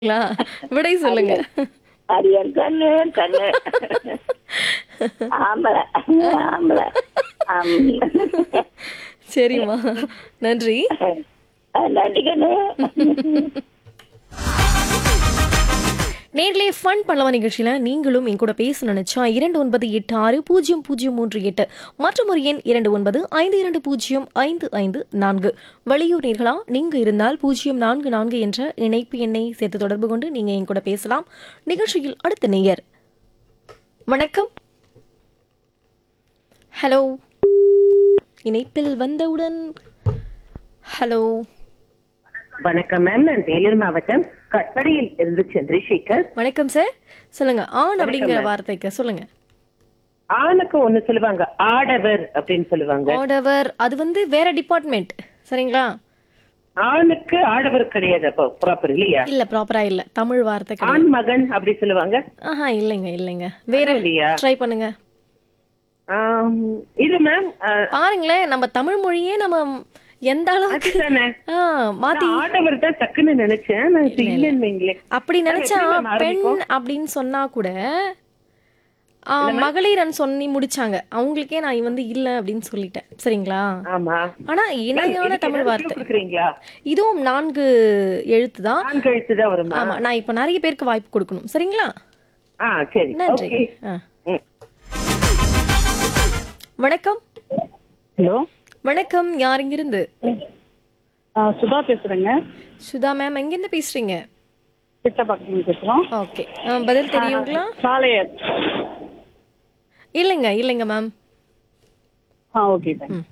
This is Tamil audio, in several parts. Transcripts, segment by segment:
ங்களா? விடை சொல்லுங்க. அரியர் கண்ணு கண்ணு ஆம்பளை ஆம்பளை ஆம். சரிம்மா. நன்றி. நன்றி கண்ணு நேர்லயே ஃபன் பண்ணலாம் நிகழ்ச்சியில நீங்களும் என் கூட பேச நினைச்சா இரண்டு ஒன்பது எட்டு ஆறு பூஜ்ஜியம் பூஜ்ஜியம் மூன்று எட்டு மற்றும் ஒரு எண் இரண்டு ஒன்பது ஐந்து இரண்டு பூஜ்ஜியம் ஐந்து ஐந்து நான்கு வெளியூர் நேர்களா நீங்க இருந்தால் பூஜ்ஜியம் நான்கு நான்கு என்ற இணைப்பு எண்ணை சேர்த்து தொடர்பு கொண்டு நீங்க என் கூட பேசலாம் நிகழ்ச்சியில் அடுத்த நேயர் வணக்கம் ஹலோ இணைப்பில் வந்தவுடன் ஹலோ வணக்கம் மேம் நான் வேலூர் மாவட்டம் கட்படியில் இருந்து சந்திரசேகர் வணக்கம் சார் சொல்லுங்க ஆண் அப்படிங்கிற ma'am. வார்த்தைக்கு சொல்லுங்க ஆணுக்கு ஒண்ணு சொல்லுவாங்க ஆடவர் அப்படின்னு சொல்லுவாங்க ஆடவர் அது வந்து வேற டிபார்ட்மெண்ட் சரிங்களா ஆணுக்கு ஆடவர் கிடையாது அப்போ ப்ராப்பர் இல்லையா இல்ல ப்ராப்பரா இல்ல தமிழ் வார்த்தை கிடையாது ஆண் மகன் அப்படி சொல்லுவாங்க ஆஹா இல்லைங்க இல்லைங்க வேற இல்லையா ட்ரை பண்ணுங்க ஆம், இது மேம் பாருங்களேன் நம்ம தமிழ் மொழியே நம்ம எந்த அளவுக்கு அதுதானே ஆ, மாத்தி நான் ஆடவர் தான் டக்குன்னு நினைச்சேன் நான் இப்ப இல்லைன்னு வைங்களேன் அப்படி நினைச்சா எப்படி ma'am பெண் ஆரம்பிக்கும்? அப்படின்னு சொன்னா கூட ஆ, மகளிரன் சொல்லி முடிச்சாங்க அவங்களுக்கே நான் வந்து இல்ல அப்படின்னு சொல்லிட்டேன் சரிங்களா ஆமா ஆனா இணையான இதுக்கு தமிழ் ஏதாவது வார்த்தை clue கொடுக்குறீங்களா இதுவும் நான்கு எழுத்து தான் நான் கழித்து தான் வருமா ஆமா நான் இப்ப நிறைய பேருக்கு வாய்ப்பு கொடுக்கணும் சரிங்களா ஆ சரி நன்றி ஓகே ஆ. ம். வணக்கம் ஹலோ வணக்கம் யார் இங்கிருந்து ஆ, சுதா பேசுறேங்க சுதா மேம் எங்கிருந்து பேசுறீங்க கிட்டப்பாக்கம் பேசுறோம் ஓகே பதில் தெரியுங்களா சாலையர் இல்லைங்க இல்லைங்க மேம் ஆ ஓகே தேங்க்ஸ்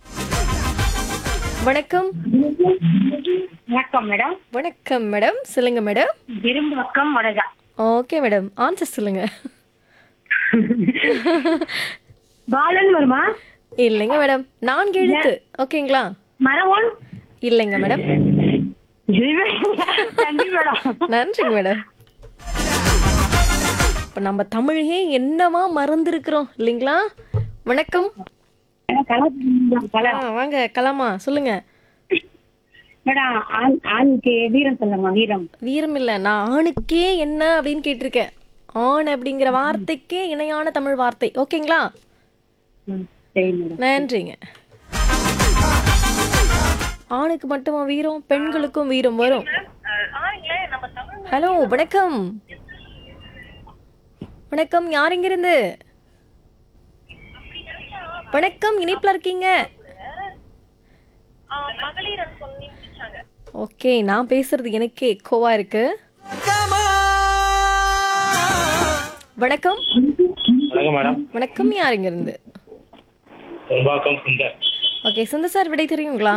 வணக்கம் வணக்கம் மேடம் வணக்கம் மேடம் சொல்லுங்க மேடம் விரும்பக்கம் வடகா ஓகே மேடம் ஆன்சர் சொல்லுங்க பாலன் வருமா இல்லைங்க மேடம் நான்கு எழுத்து ஓகேங்களா மரவோன் இல்லைங்க மேடம் நன்றி மேடம் நன்றிங்க மேடம் இப்போ நம்ம தமிழையே என்னவா மறந்துருக்கிறோம் இல்லைங்களா வணக்கம் ஆ, வாங்க கலாமா சொல்லுங்க மேடம் ஆண் ஆணுக்கு வீரம் சொல்லுமா வீரம் வீரம் இல்ல நான் ஆணுக்கே என்ன அப்படின்னு கேட்டிருக்கேன் ஆண் அப்படிங்கிற வார்த்தைக்கே இணையான தமிழ் வார்த்தை ஓகேங்களா ம், சரி மேடம் நன்றிங்க ஆணுக்கு மட்டுமா வீரம் பெண்களுக்கும் வீரம் வரும் ஹலோ வணக்கம் வணக்கம் யார் இங்கிருந்து வணக்கம் இணைப்புல இருக்கீங்க ஓகே நான் பேசுறது எனக்கே எக்கோவா இருக்கு வணக்கம் வணக்கம் மேடம் வணக்கம் யார் இங்கிருந்து செல்வாக்கம் சுந்தர் ஓகே சுந்தர் சார் விடை தெரியுங்களா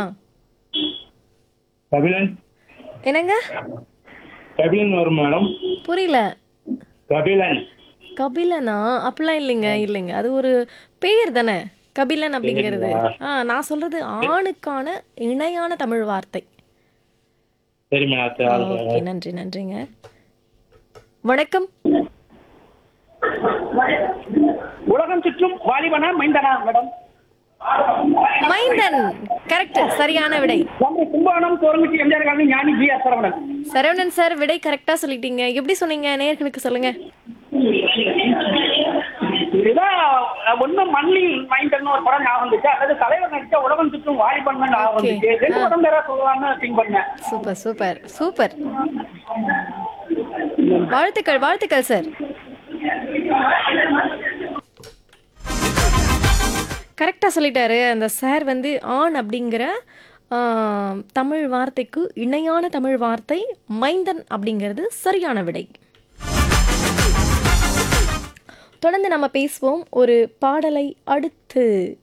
கபிலன் என்னங்க கபிலன் வரும் மேடம் புரியல கபிலன் கபிலனா அப்படிலாம் இல்லைங்க இல்லைங்க அது ஒரு பெயர் தானே கபிலன் அப்படிங்கிறது ஆ நான் சொல்றது ஆணுக்கான இணையான தமிழ் வார்த்தை சரி மேடம் ஓகே நன்றி நன்றிங்க வணக்கம் உலகம் சுற்றும் வாலிபனா மைந்தனா மேடம் மைந்தன் கரெக்ட் சரியான விடை நம்ம கும்பகோணம் தோரங்குச்சி எம்ஜிஆர் காலனி ஞானி G R Saravanan Saravanan sir விடை கரெக்டா சொல்லிட்டீங்க எப்படி சொன்னீங்க நேயர்களுக்கு சொல்லுங்க இதுதான் ஒண்ணு மண்ணில் மைந்தன் ஒரு படம் ஞாபகம் வந்துச்சு அதாவது தலைவர் நடிச்ச உலகம் சுற்றும் வாலிபன் ஞாபகம் Okay. வந்துச்சு ரெண்டு படம் பேரா சொல்லலாம்னு திங்க் பண்ணேன் சூப்பர் சூப்பர் சூப்பர் வாழ்த்துக்கள் வாழ்த்துக்கள் சார் கரெக்டாக சொல்லிட்டாரு அந்த சார் வந்து ஆண் அப்படிங்கிற ஆ, தமிழ் வார்த்தைக்கு இணையான தமிழ் வார்த்தை மைந்தன் அப்படிங்கிறது சரியான விடை தொடர்ந்து நம்ம பேசுவோம் ஒரு பாடலை அடுத்து